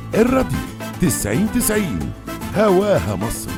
الراديو تسعين تسعين هواها مصر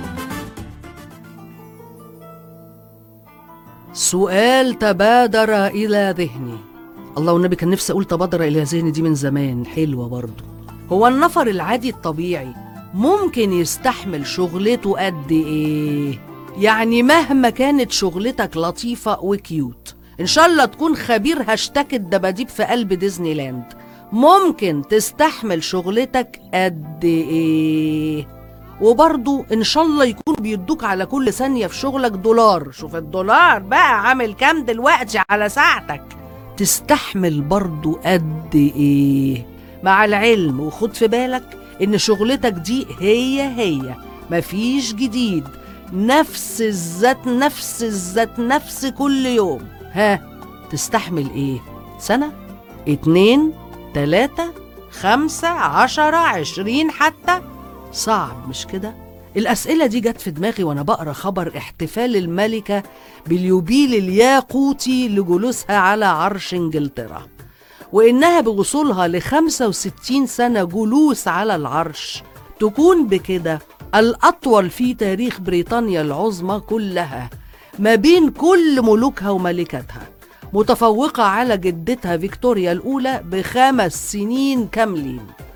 سؤال تبادر إلى ذهني الله والنبي كان نفسي أقول تبادر إلى ذهني دي من زمان حلوة برضو هو النفر العادي الطبيعي ممكن يستحمل شغلته قد إيه؟ يعني مهما كانت شغلتك لطيفة وكيوت إن شاء الله تكون خبير هاشتاج الدباديب في قلب ديزني لاند ممكن تستحمل شغلتك قد إيه؟ وبرضو ان شاء الله يكون بيدوك على كل ثانيه في شغلك دولار شوف الدولار بقى عامل كام دلوقتي على ساعتك تستحمل برضو قد ايه مع العلم وخد في بالك ان شغلتك دي هي هي مفيش جديد نفس الذات نفس الذات نفس كل يوم ها تستحمل ايه سنه اتنين تلاتة خمسة عشرة عشرين حتى صعب مش كده؟ الأسئلة دي جت في دماغي وأنا بقرا خبر احتفال الملكة باليوبيل الياقوتي لجلوسها على عرش إنجلترا وإنها بوصولها ل 65 سنة جلوس على العرش تكون بكده الأطول في تاريخ بريطانيا العظمى كلها ما بين كل ملوكها وملكاتها متفوقة على جدتها فيكتوريا الأولى بخمس سنين كاملين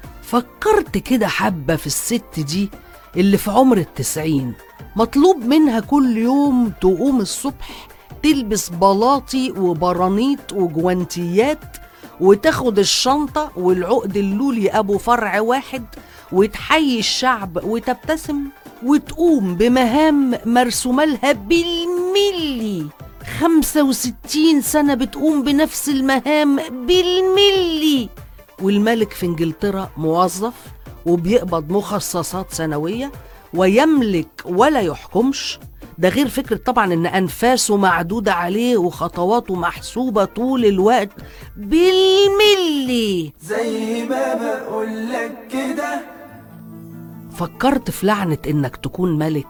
فكرت كده حبة في الست دي اللي في عمر التسعين مطلوب منها كل يوم تقوم الصبح تلبس بلاطي وبرانيط وجوانتيات وتاخد الشنطة والعقد اللولي أبو فرع واحد وتحيي الشعب وتبتسم وتقوم بمهام مرسومة لها بالملي خمسة وستين سنة بتقوم بنفس المهام بالملي والملك في انجلترا موظف وبيقبض مخصصات سنوية ويملك ولا يحكمش ده غير فكرة طبعا ان انفاسه معدودة عليه وخطواته محسوبة طول الوقت بالملي زي ما بقولك كده فكرت في لعنة انك تكون ملك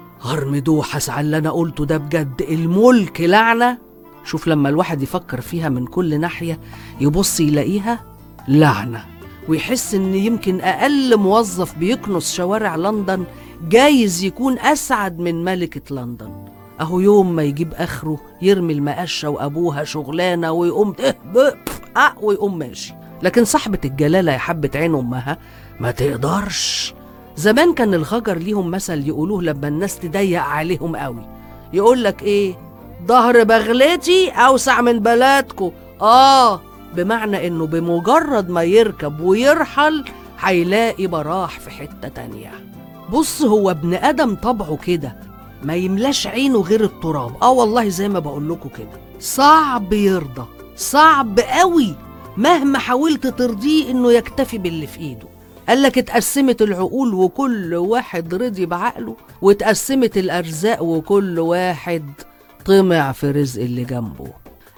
هرمدوحس على اللي انا قلته ده بجد الملك لعنة شوف لما الواحد يفكر فيها من كل ناحية يبص يلاقيها لعنة ويحس ان يمكن اقل موظف بيكنس شوارع لندن جايز يكون اسعد من ملكة لندن اهو يوم ما يجيب اخره يرمي المقشة وابوها شغلانة ويقوم اه ب- اه ويقوم ماشي لكن صاحبة الجلالة يا حبة عين امها ما تقدرش زمان كان الخجر ليهم مثل يقولوه لما الناس تضيق عليهم قوي يقول لك ايه ظهر بغلتي اوسع من بلدكو اه بمعنى انه بمجرد ما يركب ويرحل هيلاقي براح في حتة تانية بص هو ابن ادم طبعه كده ما يملاش عينه غير التراب اه والله زي ما بقول لكم كده صعب يرضى صعب قوي مهما حاولت ترضيه انه يكتفي باللي في ايده قال لك اتقسمت العقول وكل واحد رضي بعقله واتقسمت الارزاق وكل واحد طمع في رزق اللي جنبه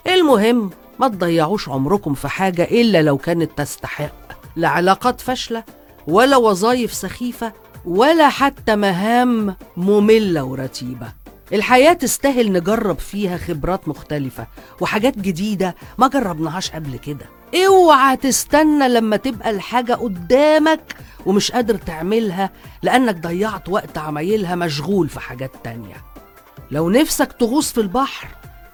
المهم ما تضيعوش عمركم في حاجة إلا لو كانت تستحق لا علاقات فاشلة ولا وظائف سخيفة ولا حتى مهام مملة ورتيبة الحياة تستاهل نجرب فيها خبرات مختلفة وحاجات جديدة ما جربناهاش قبل كده اوعى تستنى لما تبقى الحاجة قدامك ومش قادر تعملها لأنك ضيعت وقت عمايلها مشغول في حاجات تانية لو نفسك تغوص في البحر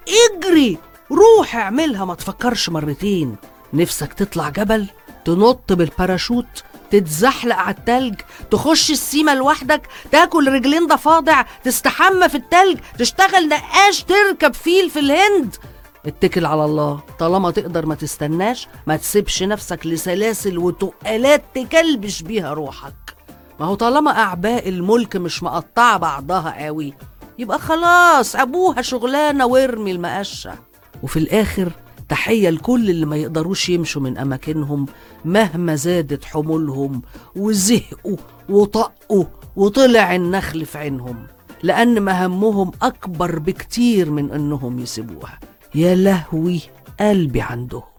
اجري روح اعملها ما تفكرش مرتين نفسك تطلع جبل تنط بالباراشوت تتزحلق على التلج تخش السيما لوحدك تاكل رجلين ضفادع تستحمى في التلج تشتغل نقاش تركب فيل في الهند اتكل على الله طالما تقدر ما تستناش ما تسيبش نفسك لسلاسل وتقالات تكلبش بيها روحك ما هو طالما أعباء الملك مش مقطعة بعضها قوي يبقى خلاص أبوها شغلانة وارمي المقشة وفي الآخر تحية لكل اللي ما يقدروش يمشوا من أماكنهم مهما زادت حمولهم وزهقوا وطقوا وطلع النخل في عينهم لأن مهمهم أكبر بكتير من إنهم يسيبوها يا لهوي قلبي عندهم